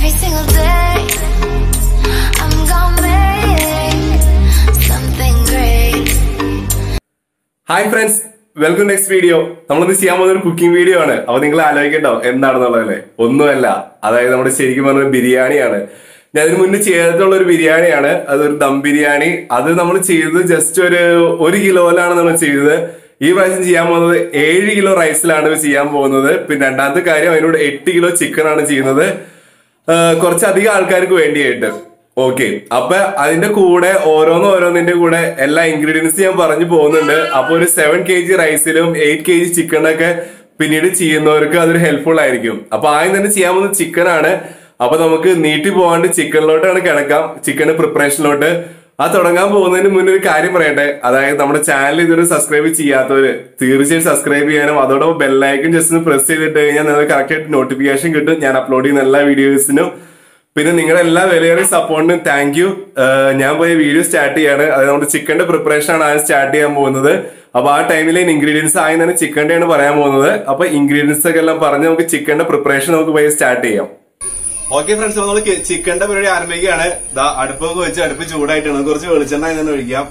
every single day. I'm gonna make something great. Hi friends welcome next video നമ്മളിന്ന് ചെയ്യാൻ പോകുന്ന ഒരു cooking video ആണ് അപ്പൊ നിങ്ങൾ ആലോചിക്കട്ടോ എന്താണെന്നുള്ളതല്ലേ ഒന്നുമല്ല അതായത് നമ്മുടെ ശരിക്കും പറഞ്ഞ ബിരിയാണിയാണ് ഞാൻ ഇതിന് മുന്നേ ചെയ്തിട്ടുള്ള ഒരു ബിരിയാണിയാണ് അതൊരു ദം ബിരിയാണി അത് നമ്മൾ ചെയ്തത് ജസ്റ്റ് ഒരു ഒരു കിലോയിലാണ് നമ്മൾ ചെയ്തത് ഈ പ്രാവശ്യം ചെയ്യാൻ പോകുന്നത് ഏഴ് കിലോ റൈസിലാണ് ചെയ്യാൻ പോകുന്നത് പിന്നെ രണ്ടാമത്തെ കാര്യം അതിനോട് എട്ട് കിലോ ചിക്കൻ ആണ് ചെയ്യുന്നത് ആഹ് കുറച്ചധികം ആൾക്കാർക്ക് വേണ്ടിയായിട്ട് ഓക്കെ അപ്പൊ അതിന്റെ കൂടെ ഓരോന്ന് ഓരോന്നിന്റെ കൂടെ എല്ലാ ഇൻഗ്രീഡിയൻസ് ഞാൻ പറഞ്ഞു പോകുന്നുണ്ട് അപ്പൊ ഒരു സെവൻ കെ ജി റൈസിലും എയ്റ്റ് കെ ജി ചിക്കനൊക്കെ പിന്നീട് ചെയ്യുന്നവർക്ക് അതൊരു ഹെൽപ്ഫുൾ ആയിരിക്കും അപ്പൊ ആദ്യം തന്നെ ചെയ്യാൻ പോകുന്നത് ചിക്കൻ ആണ് അപ്പൊ നമുക്ക് നീട്ടി പോകാണ്ട് ചിക്കനിലോട്ടാണ് കിടക്കാം ചിക്കന്റെ പ്രിപ്പറേഷനിലോട്ട് ആ തുടങ്ങാൻ പോകുന്നതിന് മുന്നേ ഒരു കാര്യം പറയട്ടെ അതായത് നമ്മുടെ ചാനൽ ഇതുവരെ സബ്സ്ക്രൈബ് ചെയ്യാത്തവര് തീർച്ചയായും സബ്സ്ക്രൈബ് ചെയ്യാനും അതോടൊപ്പം ബെല്ലൈക്കൻ ജസ്റ്റ് ഒന്ന് പ്രസ് ചെയ്തിട്ട് കഴിഞ്ഞാൽ നിങ്ങൾക്ക് കറക്റ്റ് ആയിട്ട് നോട്ടിഫിക്കേഷൻ കിട്ടും ഞാൻ അപ്ലോഡ് ചെയ്യുന്ന എല്ലാ വീഡിയോസിനും പിന്നെ നിങ്ങളുടെ എല്ലാ വിലയേറിയ സപ്പോർട്ടിനും താങ്ക് യു ഞാൻ പോയി വീഡിയോ സ്റ്റാർട്ട് ചെയ്യാണ് അത് നമ്മുടെ ചിക്കന്റെ പ്രിപ്പറേഷൻ ആണ് ആദ്യം സ്റ്റാർട്ട് ചെയ്യാൻ പോകുന്നത് അപ്പൊ ആ ടൈമിൽ ഇൻഗ്രീഡിയൻസ് ആദ്യം തന്നെ ചിക്കന്റെ ആണ് പറയാൻ പോകുന്നത് അപ്പൊ ഇൻഗ്രീഡിയൻസ് ഒക്കെ എല്ലാം പറഞ്ഞ് നമുക്ക് ചിക്കന്റെ പ്രിപ്പറേഷൻ നമുക്ക് പോയി സ്റ്റാർട്ട് ചെയ്യാം ഓക്കെ ഫ്രണ്ട്സ് നമ്മൾ ചിക്കന്റെ പരിപാടി ആരംഭിക്കുകയാണ് ദാ അടുപ്പൊക്കെ വെച്ച് അടുപ്പ് ചൂടായിട്ടാണ് കുറച്ച് വെളിച്ചെണ്ണ അതിൽ തന്നെ ഒഴിക്കാം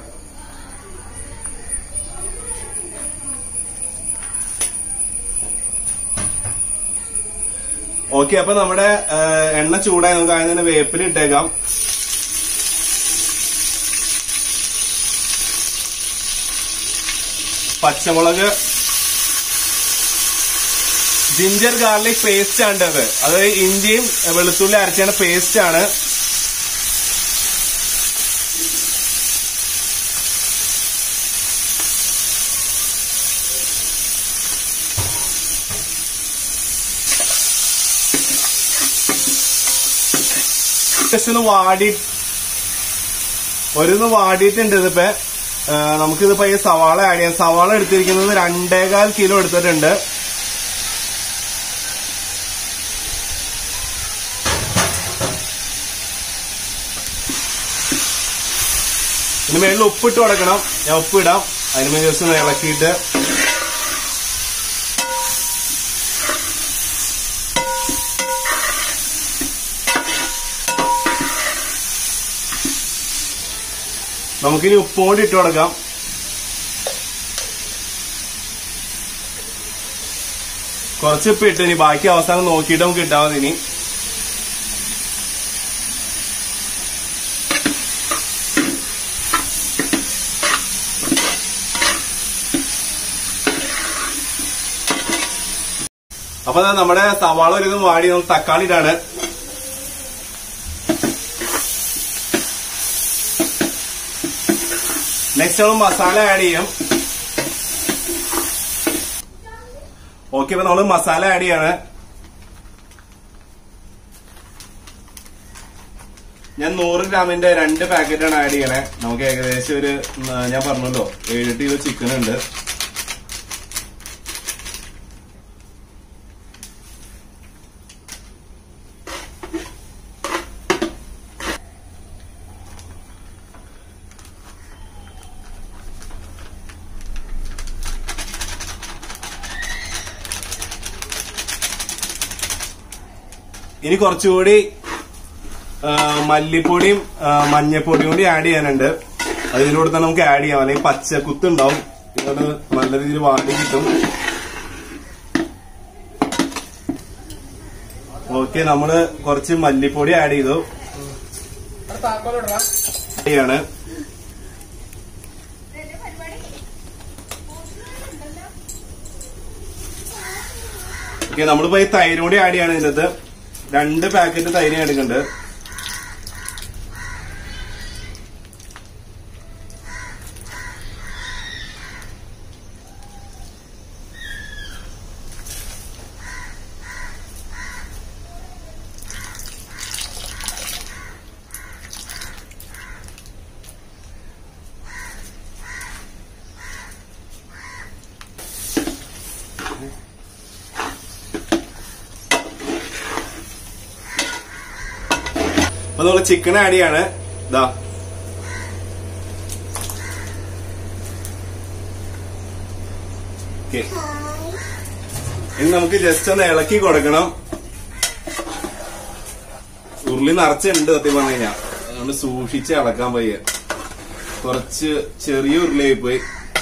ഓക്കെ അപ്പൊ നമ്മുടെ ആ, എണ്ണ ചൂടായി നമുക്ക് ആദ്യം തന്നെ വേപ്പിൽ ഇട്ടേക്കാം പച്ചമുളക് ജിഞ്ചർ ഗാർലിക് പേസ്റ്റ് ആണ് അത് അത് ഇഞ്ചിയും വെളുത്തുള്ളി അരച്ചാണ് പേസ്റ്റ് ആണ് ജസ്റ്റ് ഒന്ന് വാടി ഒരുന്ന് വാടിയിട്ടുണ്ട് ഇതിപ്പോ ആ, നമുക്കിതിപ്പോ ഈ സവാള ആഡ് ചെയ്യാം സവാള എടുത്തിരിക്കുന്നത് രണ്ടേകാൽ കിലോ എടുത്തിട്ടുണ്ട് ഇതിന് മേളിൽ ഉപ്പിട്ട് കൊടുക്കണം ഞാൻ ഉപ്പിടാം അതിന് മേലെ ജസ്റ്റ് ഒന്ന് ഇളക്കിയിട്ട് നമുക്കിനി ഉപ്പും കൂടി ഇട്ട് കൊടുക്കാം കുറച്ച് ഉപ്പ് ഇട്ട് ഇനി ബാക്കി അവസാനം നോക്കിയിട്ട് നമുക്ക് ഇട്ടാൽ മതി ഇനി അപ്പൊ ദാ നമ്മുടെ സവാള ഒരു വാടി നമുക്ക് തക്കാളി ഇട്ടാണ് നെക്സ്റ്റ് നമ്മൾ മസാല ആഡ് ചെയ്യും ഓക്കെ അപ്പൊ നമ്മള് മസാല ആഡ് ചെയ്യാണ് ഞാൻ നൂറ് ഗ്രാമിന്റെ രണ്ട് പാക്കറ്റാണ് ആഡ് ചെയ്യണേ നമുക്ക് ഏകദേശം ഒരു ഉം, ഞാൻ പറഞ്ഞല്ലോ ഏഴെട്ട് കിലോ ചിക്കൻ ഉണ്ട് ഇനി കുറച്ചുകൂടി ആ, മല്ലിപ്പൊടിയും ആ, മഞ്ഞപ്പൊടിയും കൂടി ആഡ് ചെയ്യാനുണ്ട് അത് ഇതിലൂടെ തന്നെ നമുക്ക് ആഡ് ചെയ്യാം അല്ലെങ്കിൽ പച്ച കുത്തുണ്ടാവും ഇതോട് നല്ല രീതിയിൽ വാടി കിട്ടും ഓക്കെ നമ്മള് കുറച്ച് മല്ലിപ്പൊടി ആഡ് ചെയ്തു ചെയ്യാണ് ഓക്കെ നമ്മളിപ്പോ ഈ തൈരും കൂടി ആഡ് ചെയ്യാണ് ഇതിനകത്ത് രണ്ട് പാക്കറ്റ് തൈര് ഞാൻ എടുക്കുന്നുണ്ട് അപ്പൊ നമ്മള് ചിക്കൻ ആഡ് ചെയ്യാണ് ഇതാ ഓക്കെ ഇനി നമുക്ക് ജസ്റ്റ് ഒന്ന് ഇളക്കി കൊടുക്കണം ഉരുളി നിറച്ചുണ്ട് സത്യം പറഞ്ഞു കഴിഞ്ഞാ അതുകൊണ്ട് സൂക്ഷിച്ച് ഇളക്കാൻ പയ്യ കുറച്ച് ചെറിയ ഉരുളിയായി പോയി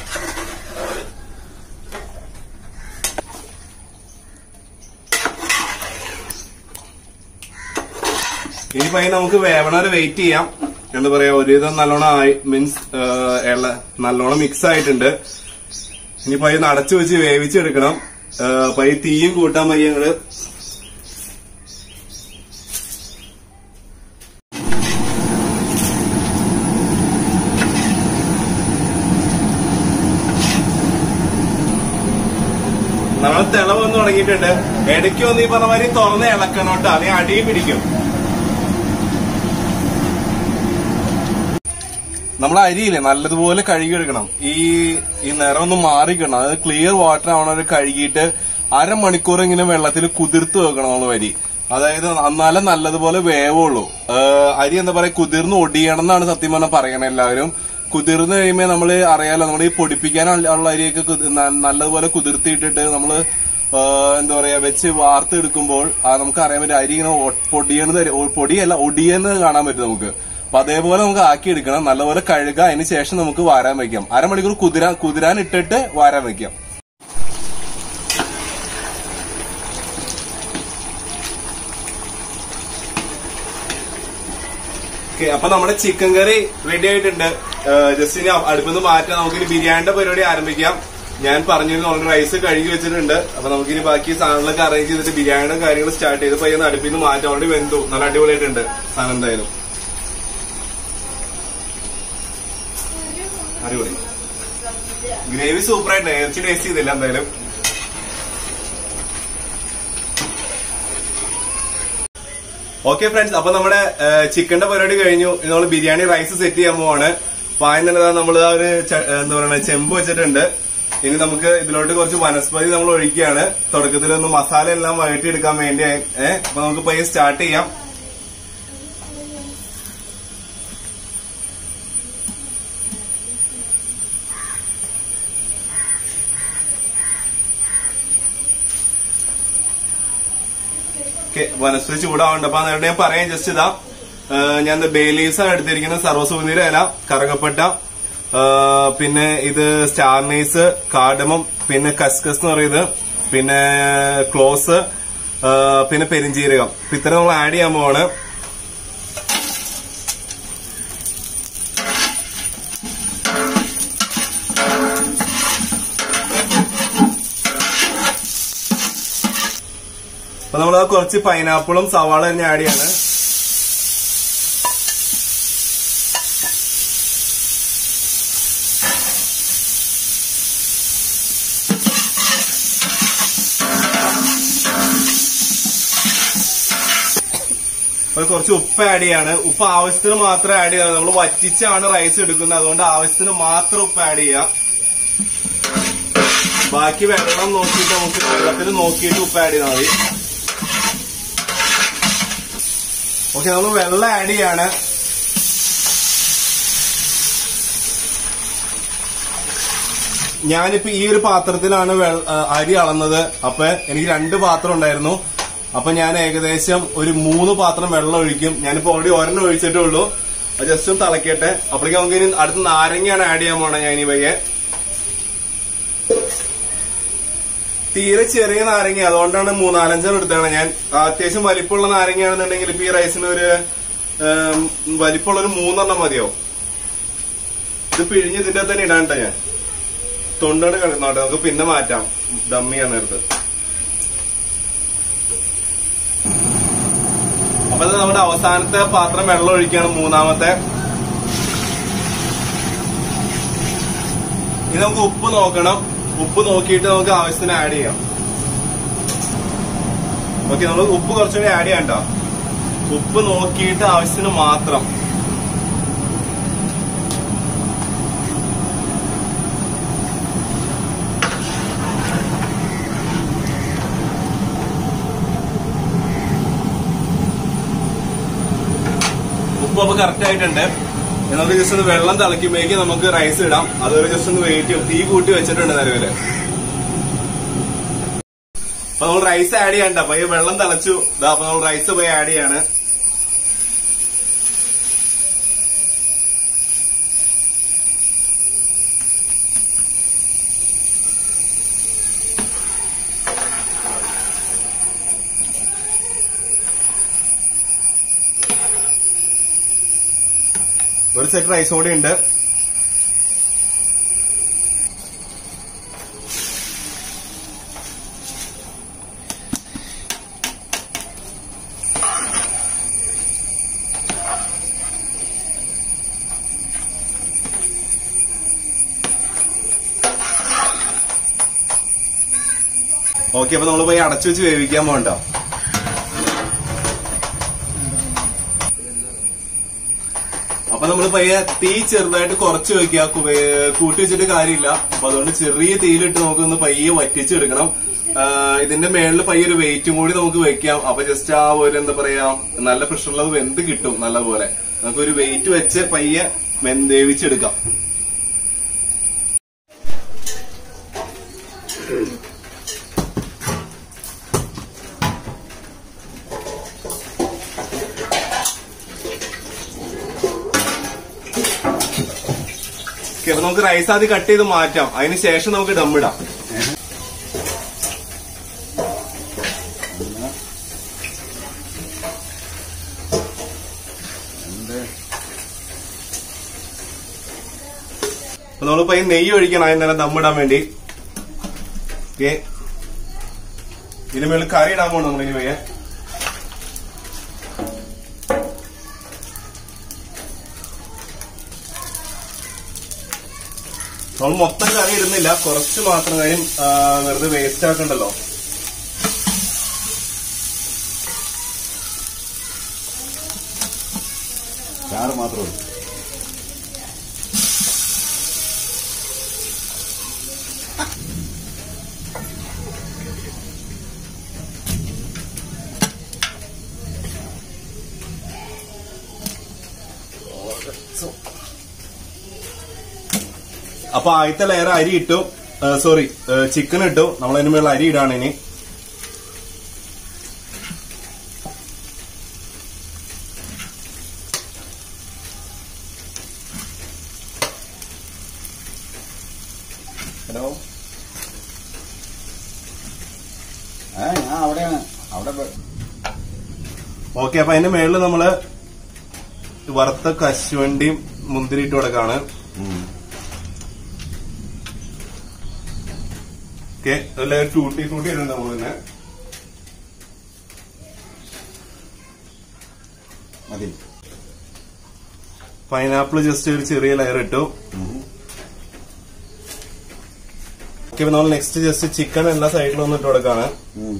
ഇനി പയ്യെ നമുക്ക് വേവണവരെ വെയിറ്റ് ചെയ്യാം എന്താ പറയാ ഒരുവിധം നല്ലോണം ആയി മീൻസ് നല്ലോണം മിക്സ് ആയിട്ടുണ്ട് ഇനി പയ്യെ നടച്ചു വെച്ച് വേവിച്ചെടുക്കണം ഏഹ് പയ്യെ തീയും കൂട്ടാൻ പയ്യെ ഞങ്ങള് നമ്മൾ തിള വന്ന് തുടങ്ങിയിട്ടുണ്ട് ഇടയ്ക്ക് ഒന്ന് ഈ പറഞ്ഞ മാതിരി തുറന്ന് ഇളക്കണം കേട്ടോ അല്ലെങ്കിൽ അടിയും പിടിക്കും നമ്മൾ അരിയില്ലേ നല്ലതുപോലെ കഴുകിയെടുക്കണം ഈ ഈ നിറം ഒന്ന് മാറിക്കണം അതായത് ക്ലിയർ വാട്ടർ ആവണവരെ കഴുകിയിട്ട് അരമണിക്കൂർ ഇങ്ങനെ വെള്ളത്തിൽ കുതിർത്ത് വെക്കണം നമ്മൾ അരി അതായത് എന്നാലേ നല്ലതുപോലെ വേവുള്ളൂ ഏഹ് അരി എന്താ പറയാ കുതിർന്ന് ഒടിയണം എന്നാണ് സത്യം പറഞ്ഞാൽ പറയണത് എല്ലാവരും കുതിർന്ന് കഴിയുമ്പോൾ നമ്മൾ അറിയാലോ നമ്മൾ ഈ പൊടിപ്പിക്കാൻ ഉള്ള അരിയൊക്കെ കുതി- ന- നല്ലതുപോലെ കുതിർത്തിയിട്ടിട്ട് നമ്മള് ഏഹ് എന്താ പറയാ വെച്ച് വാർത്തെടുക്കുമ്പോൾ ആ നമുക്ക് അറിയാൻ പറ്റും അരി ഇങ്ങനെ ഒ- പൊടിയണത് വരെ- ഒ- പൊടിയല്ല ഒടിയെന്ന് കാണാൻ പറ്റും നമുക്ക് അപ്പൊ അതേപോലെ നമുക്ക് ആക്കിയെടുക്കണം നല്ലപോലെ കഴുകുക അതിന് ശേഷം നമുക്ക് വാരാൻ വെക്കാം അരമണിക്കൂർ കുതിരാൻ കുതിരാൻ ഇട്ടിട്ട് വാരാൻ വെക്കാം ഓക്കെ അപ്പൊ നമ്മുടെ ചിക്കൻ കറി റെഡി ആയിട്ടുണ്ട് ജസ്റ്റ് ഇനി അടുപ്പിൽ നിന്ന് മാറ്റാം നമുക്കിനി ബിരിയാണിയുടെ പരിപാടി ആരംഭിക്കാം ഞാൻ പറഞ്ഞിരുന്നു ഓൾറെഡി റൈസ് കഴുകി വെച്ചിട്ടുണ്ട് അപ്പൊ നമുക്കിനി ബാക്കി സാധനങ്ങളൊക്കെ അറേഞ്ച് ചെയ്തിട്ട് ബിരിയാണിയുടെ കാര്യങ്ങൾ സ്റ്റാർട്ട് ചെയ്ത് പയ്യൊന്ന് അടുപ്പിൽ നിന്ന് മാറ്റാം ഓൾറെഡി വെന്തു നല്ല അടിപൊളിയായിട്ടുണ്ട് സാധനം എന്തായാലും അടിപൊളി ഗ്രേവി സൂപ്പറായിട്ട് ഇറച്ചി ടേസ്റ്റ് ചെയ്തില്ല എന്തായാലും ഓക്കെ ഫ്രണ്ട്സ് അപ്പൊ നമ്മുടെ ചിക്കന്റെ പരിപാടി കഴിഞ്ഞു ഇനി നമ്മൾ ബിരിയാണി റൈസ് സെറ്റ് ചെയ്യാൻ പോവാണ് അപ്പൊ ആദ്യം തന്നെ നമ്മൾ ആ ഒരു ച- എന്താ പറയുക ചെമ്പ് വെച്ചിട്ടുണ്ട് ഇനി നമുക്ക് ഇതിലോട്ട് കുറച്ച് വനസ്പതി നമ്മൾ ഒഴിക്കുകയാണ് തുടക്കത്തിൽ ഒന്ന് മസാല എല്ലാം വഴറ്റിയെടുക്കാൻ വേണ്ടി ഏഹ് അപ്പൊ നമുക്ക് പയ്യെ സ്റ്റാർട്ട് ചെയ്യാം ഓക്കെ വനസ്പതി ചൂടാവുണ്ട് അപ്പൊ നേരത്തെ ഞാൻ പറയാം ജസ്റ്റ് ഇതാ ആ, ഞാൻ ബേലീസ് എടുത്തിരിക്കുന്ന സർവ്വസുഗന്ധിര ഇല കറുകപ്പട്ട ആ, പിന്നെ ഇത് സ്റ്റാർനൈസ് കാഡമം പിന്നെ കസ്കസ് എന്ന് പറയുന്നത് പിന്നെ ക്ലോസ് ആ, പിന്നെ പെരിഞ്ചീരകം അപ്പൊ ഇത്ര നമ്മൾ ആഡ് ചെയ്യാൻ പോവാണ് അപ്പൊ നമ്മൾ കുറച്ച് പൈനാപ്പിളും സവാള തന്നെ ആഡ് ചെയ്യാണ് അപ്പൊ കുറച്ച് ഉപ്പ് ആഡ് ചെയ്യാണ് ഉപ്പ് ആവശ്യത്തിന് മാത്രം ആഡ് ചെയ്യാം നമ്മൾ വറ്റിച്ചാണ് റൈസ് എടുക്കുന്നത് അതുകൊണ്ട് ആവശ്യത്തിന് മാത്രം ഉപ്പ് ആഡ് ചെയ്യാം ബാക്കി വെള്ളം നോക്കിയിട്ട് നമുക്ക് വെള്ളത്തിൽ നോക്കിയിട്ട് ഉപ്പ് ആഡ് ചെയ്താൽ മതി ഓക്കെ നമ്മൾ വെള്ളം ആഡ് ചെയ്യാണ് ഞാനിപ്പോ ഈ ഒരു പാത്രത്തിലാണ് വെള്ള- ആ, അരി അളന്നത് അപ്പൊ എനിക്ക് രണ്ട് പാത്രം ഉണ്ടായിരുന്നു അപ്പൊ ഞാൻ ഏകദേശം ഒരു മൂന്ന് പാത്രം വെള്ളം ഒഴിക്കും ഞാനിപ്പോ ഓൾറെഡി ഒരെണ്ണം ഒഴിച്ചിട്ടേ ഉള്ളൂ അത് ജസ്റ്റ് ഒന്ന് തിളക്കട്ടെ അപ്പോഴേക്കും നമുക്ക് ഇനി അടുത്ത നാരങ്ങയാണ് ആഡ് ചെയ്യാൻ പോണേ ഞാൻ ഇനി പയ്യെ തീരെ ചെറിയ നാരങ്ങ അതുകൊണ്ടാണ് മൂന്നാലഞ്ചെണ്ണം എടുത്താണ് ഞാൻ അത്യാവശ്യം വലിപ്പമുള്ള നാരങ്ങയാണെന്നുണ്ടെങ്കിൽ ഇപ്പൊ ഈ റൈസിന് ഒരു ഏം, വലിപ്പമുള്ള ഒരു മൂന്നെണ്ണം മതിയോ ഇത് പിഴിഞ്ഞ് ഇതിന്റെ തന്നെ ഇടാണ്ട ഞാൻ തൊണ്ടോട് കിടന്നോട്ടെ നമുക്ക് പിന്നെ മാറ്റാം ദമ്മി ചെയ്യാൻ നേരത്ത് അപ്പൊ ഇത് നമ്മുടെ അവസാനത്തെ പാത്രം വെള്ളം ഒഴിക്കുകയാണ് മൂന്നാമത്തെ ഇനി നമുക്ക് ഉപ്പ് നോക്കണം ഉപ്പ് നോക്കിയിട്ട് നമുക്ക് ആവശ്യത്തിന് ആഡ് ചെയ്യാം ഓക്കെ നമ്മൾ ഉപ്പ് കുറച്ചുകൂടി ആഡ് ചെയ്യാം കേട്ടോ ഉപ്പ് നോക്കിയിട്ട് ആവശ്യത്തിന് മാത്രം ഉപ്പ് അപ്പൊ കറക്റ്റ് ആയിട്ടുണ്ട് ഇനി നമുക്ക് ജസ്റ്റ് ഒന്ന് വെള്ളം തിളയ്ക്കുമ്പോഴേക്ക് നമുക്ക് റൈസ് ഇടാം അതുവരെ ജസ്റ്റ് ഒന്ന് വെയിറ്റ് ചെയ്യും തീ കൂട്ടി വെച്ചിട്ടുണ്ട് നിലവില് അപ്പൊ നമ്മൾ റൈസ് ആഡ് ചെയ്യണ്ട അപ്പൊ ഈ വെള്ളം തിളച്ചു ഇതാ അപ്പൊ നമ്മൾ റൈസ് പോയി ആഡ് ചെയ്യാണ് ഒരു സെറ്റ് റൈസ് കൂടി ഉണ്ട് ഓക്കെ അപ്പൊ നമ്മൾ പോയി അടച്ചു വെച്ച് വേവിക്കാൻ പോകണ്ടോ അപ്പൊ നമ്മൾ പയ്യെ തീ ചെറുതായിട്ട് കുറച്ച് വെക്കുക കു- വേ- കൂട്ടി വെച്ചിട്ട് കാര്യമില്ല അപ്പൊ അതുകൊണ്ട് ചെറിയ തീയിലിട്ട് നമുക്കൊന്ന് പയ്യെ വറ്റിച്ചെടുക്കണം ആ, ഇതിന്റെ മേളിൽ പയ്യെ ഒരു വെയിറ്റും കൂടി നമുക്ക് വെക്കാം അപ്പൊ ജസ്റ്റ് ആ ഒരു എന്താ പറയാ നല്ല പ്രഷറുള്ളത് വെന്ത് കിട്ടും നല്ല പോലെ നമുക്ക് ഒരു വെയിറ്റ് വെച്ച് പയ്യെ വെന്ത് വേവിച്ചെടുക്കാം ഓക്കെ അപ്പൊ നമുക്ക് റൈസ് ആദ്യം കട്ട് ചെയ്ത് മാറ്റാം അതിന് ശേഷം നമുക്ക് ഡമ്മിടാം അപ്പൊ നമ്മളിപ്പോ ഈ നെയ്യ് ഒഴിക്കണം അതിന് നേരം ദമ്മിടാൻ വേണ്ടി ഓക്കെ ഇതിന് മേളിൽ കറി ഇടാൻ പോകണം നമ്മളിനി പയ്യെ നമ്മൾ മൊത്തം കറി ഇടുന്നില്ല കുറച്ച് മാത്രം കാര്യം ആ, വെറുതെ വേസ്റ്റ് ആക്കണ്ടല്ലോ ചാറ് മാത്രമേ ഉള്ളൂ അപ്പൊ ആദ്യത്തെ ലെയർ അരി ഇട്ടു സോറി ചിക്കൻ ഇട്ടു നമ്മൾ അതിന് മേളിൽ അരി ഇടാണ് ഇനി ഹലോ ഏ ഞാൻ അവിടെയാണ് അവിടെ പോ- ഓക്കെ അപ്പൊ അതിന്റെ മേളിൽ നമ്മള് വറുത്ത കശുവണ്ടിയും മുന്തിരി ഇട്ട് കൊടുക്കാണ് ഉം. ഓക്കെ അതിൽ ടൂട്ടി ഫ്രൂട്ടി ഇടുന്നുണ്ട് നമ്മൾ തന്നെ മതി പൈനാപ്പിൾ ജസ്റ്റ് ഒരു ചെറിയ ലെയർ ഇട്ടു ഉം. ഓക്കെ അപ്പൊ നമ്മൾ നെക്സ്റ്റ് ജസ്റ്റ് ചിക്കൻ എല്ലാ സൈഡിലും ഒന്ന് ഇട്ട് കൊടുക്കാണ് ഉം.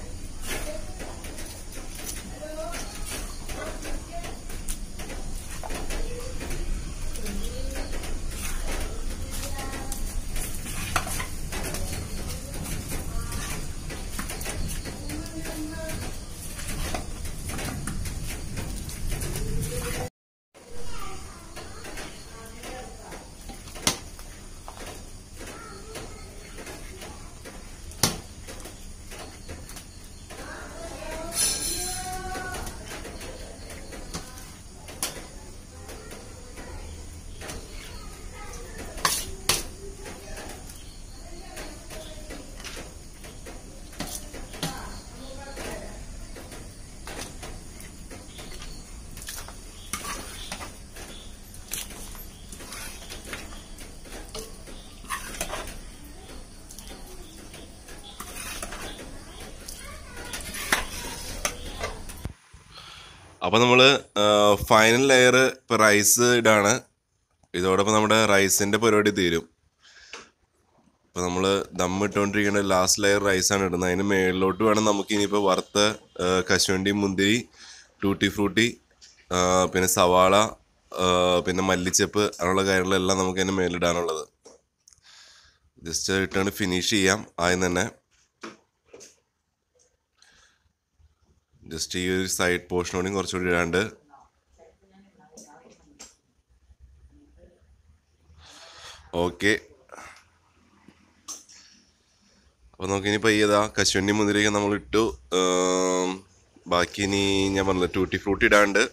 അപ്പോൾ നമ്മൾ ഫൈനൽ ലെയർ ഇപ്പോൾ റൈസ് ഇടാണ് ഇതോടൊപ്പം നമ്മുടെ റൈസിൻ്റെ പരിപാടി തീരും ഇപ്പോൾ നമ്മൾ ദം ഇട്ടുകൊണ്ടിരിക്കുന്ന ലാസ്റ്റ് ലെയർ റൈസാണ് ഇടുന്നത് അതിന് മേളിലോട്ട് വേണം നമുക്ക് ഇനിയിപ്പോൾ വറുത്ത ആ, കശുവണ്ടി മുന്തിരി ടൂട്ടി ഫ്രൂട്ടി ആ, പിന്നെ സവാള ആ, പിന്നെ മല്ലിച്ചപ്പ് അങ്ങനെയുള്ള കാര്യങ്ങളെല്ലാം നമുക്ക് അതിന് മേലിടാനുള്ളത് ജസ്റ്റ് ഇട്ടുകൊണ്ട് ഫിനിഷ് ചെയ്യാം ആദ്യം തന്നെ ജസ്റ്റ് ഈ ഒരു സൈഡ് പോർഷനോടെയും കുറച്ചുകൂടി ഇടാണ്ട് ഓക്കെ അപ്പോൾ നമുക്കിനി പയ്യതാ കശുവണ്ടി മുന്തിരിയൊക്കെ നമ്മൾ ഇട്ടു ആം, ബാക്കി ഇനി ഞാൻ പറഞ്ഞില്ല ടൂട്ടി ഫ്രൂട്ടി ഇടാണ്ട്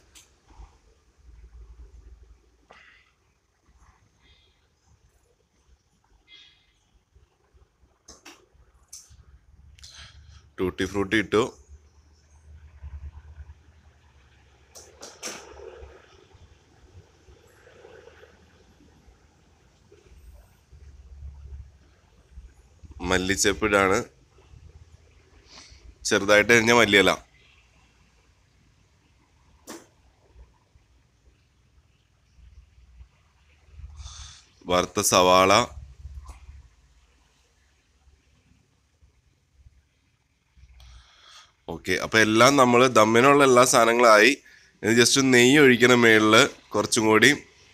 ടൂട്ടി ഫ്രൂട്ടി ഇട്ടു മല്ലിച്ചപ്പ് ഇടാണ് ചെറുതായിട്ട് അരിഞ്ഞ മല്ലിയില വറുത്ത സവാള ഓക്കെ അപ്പോൾ എല്ലാം നമ്മൾ ദമ്മിനുള്ള എല്ലാ സാധനങ്ങളായി ഇനി ജസ്റ്റ് നെയ്യ് ഒഴിക്കണം മേളിൽ കുറച്ചും കൂടി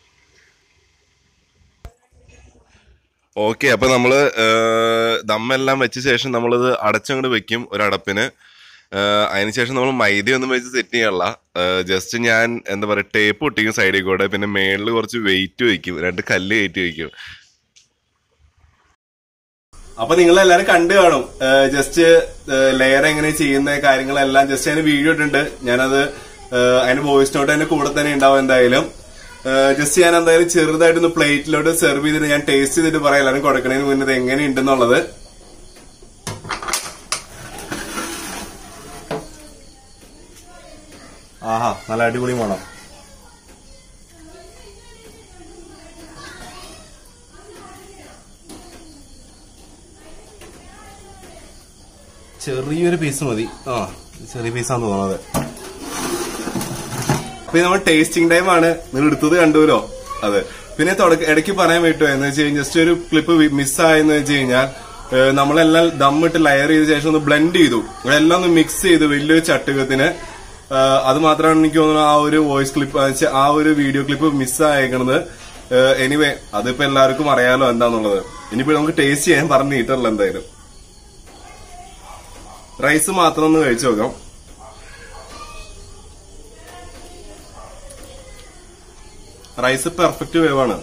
ഓക്കെ അപ്പോൾ നമ്മൾ ദമ്മെല്ലാം വെച്ച ശേഷം നമ്മളത് അടച്ചങ്ങോട്ട് വെക്കും ഒരടപ്പിന് ഏഹ് അതിനുശേഷം നമ്മൾ മൈദയൊന്നും വെച്ച് സെറ്റ് ചെയ്യാനുള്ള ജസ്റ്റ് ഞാൻ എന്താ പറയുക ടേപ്പ് ഒട്ടിക്കും സൈഡിൽ കൂടെ പിന്നെ മേളിൽ കുറച്ച് വെയിറ്റ് വയ്ക്കും രണ്ട് കല്ല് കയറ്റി വയ്ക്കും അപ്പൊ നിങ്ങൾ എല്ലാരും കണ്ടു കാണും ജസ്റ്റ് ലെയർ എങ്ങനെ ചെയ്യുന്ന കാര്യങ്ങളെല്ലാം ജസ്റ്റ് അതിന് വീഡിയോ ഇട്ടിട്ടുണ്ട് ഞാനത് ഏഹ് അതിന് വോയിസ് നോട്ട് അതിന്റെ കൂടെ തന്നെ ഉണ്ടാവും എന്തായാലും ജസ്റ്റ് ഞാൻ എന്തായാലും ചെറുതായിട്ടൊന്ന് പ്ലേറ്റിലോട്ട് സെർവ് ചെയ്തിട്ട് ഞാൻ ടേസ്റ്റ് ചെയ്തിട്ട് പറയാം എല്ലാവരും കൊടുക്കണതിന് മുന്നേ ഇത് എങ്ങനെയുണ്ടെന്നുള്ളത് ആഹാ നല്ല അടിപൊളി മണം ചെറിയൊരു പീസ് മതി ആ ചെറിയ പീസാന്ന് തോന്നുന്നത് അപ്പൊ ഇത് നമ്മൾ ടേസ്റ്റിംഗ് ടൈം ആണ് നിങ്ങൾ എടുത്തത് കണ്ടുവല്ലോ അതെ പിന്നെ തുടക്ക ഇടയ്ക്ക് പറയാൻ പറ്റുമോ എന്ന് വെച്ച് കഴിഞ്ഞാൽ ജസ്റ്റ് ഒരു ക്ലിപ്പ് മിസ്സായെന്ന് വെച്ച് കഴിഞ്ഞാൽ ഏഹ് നമ്മളെല്ലാം ദമ്മിട്ട് ലെയർ ചെയ്ത ശേഷം ഒന്ന് ബ്ലെൻഡ് ചെയ്തു എല്ലാം ഒന്ന് മിക്സ് ചെയ്തു വലിയൊരു ചട്ടുകത്തിന് ഏഹ് അത് മാത്രമാണ് എനിക്ക് തോന്നുന്നു ആ ഒരു വോയിസ് ക്ലിപ്പ് ആ ഒരു വീഡിയോ ക്ലിപ്പ് മിസ്സായേക്കണത് എനിവേ അതിപ്പോ എല്ലാവർക്കും അറിയാലോ എന്താന്നുള്ളത് ഇനിയിപ്പോ നമുക്ക് ടേസ്റ്റ് ചെയ്യാൻ പറഞ്ഞു നീട്ടല്ലോ എന്തായാലും റൈസ് മാത്രം ഒന്ന് കഴിച്ചു നോക്കാം റൈസ് പെർഫെക്റ്റ് വേവാണ്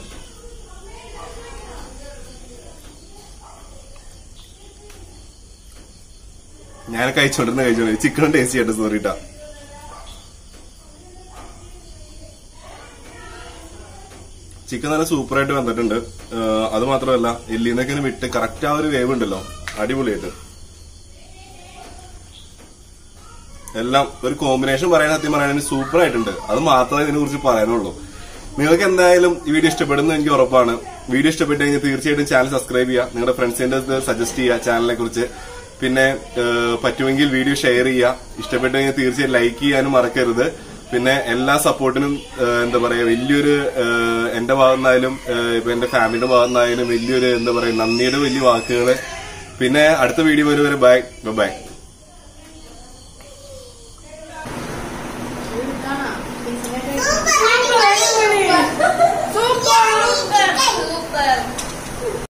ഞാൻ കഴിച്ചോണ്ടിരുന്ന കഴിച്ചോണ്ട് ചിക്കനും ടേസ്റ്റ് ചെയ്യട്ടെ സോറിട്ടാ ചിക്കൻ നല്ല സൂപ്പറായിട്ട് വന്നിട്ടുണ്ട് ഏഹ് അത് മാത്രമല്ല എല്ലിന്നൊക്കെ ഇങ്ങനെ വിട്ട് കറക്റ്റ് ആ ഒരു വേവ് ഉണ്ടല്ലോ അടിപൊളിയായിട്ട് എല്ലാം ഒരു കോമ്പിനേഷൻ പറയാൻ സത്യം പറയാൻ സൂപ്പർ ആയിട്ടുണ്ട് അത് മാത്രമേ ഇതിനെ കുറിച്ച് പറയാനുള്ളൂ നിങ്ങൾക്ക് എന്തായാലും ഈ വീഡിയോ ഇഷ്ടപ്പെടുന്നു എനിക്ക് ഉറപ്പാണ് വീഡിയോ ഇഷ്ടപ്പെട്ട് കഴിഞ്ഞാൽ തീർച്ചയായിട്ടും ചാനൽ സബ്സ്ക്രൈബ് ചെയ്യുക നിങ്ങളുടെ ഫ്രണ്ട്സിന്റെ സജസ്റ്റ് ചെയ്യുക ചാനലിനെ കുറിച്ച് പിന്നെ ഏഹ്, പറ്റുമെങ്കിൽ വീഡിയോ ഷെയർ ചെയ്യുക ഇഷ്ടപ്പെട്ടു കഴിഞ്ഞാൽ തീർച്ചയായും ലൈക്ക് ചെയ്യാനും മറക്കരുത് പിന്നെ എല്ലാ സപ്പോർട്ടിനും ഏഹ്, എന്താ പറയാ വലിയൊരു ഏഹ്, എന്റെ ഭാഗത്തുനിന്നായാലും ഏഹ്, ഇപ്പൊ എന്റെ ഫാമിലിയുടെ ഭാഗത്തുനിന്നായാലും വലിയൊരു എന്താ പറയാ നന്ദിയുടെ വലിയ വാക്കുകള് പിന്നെ അടുത്ത വീഡിയോ വരെ വരെ ബൈ ബൈ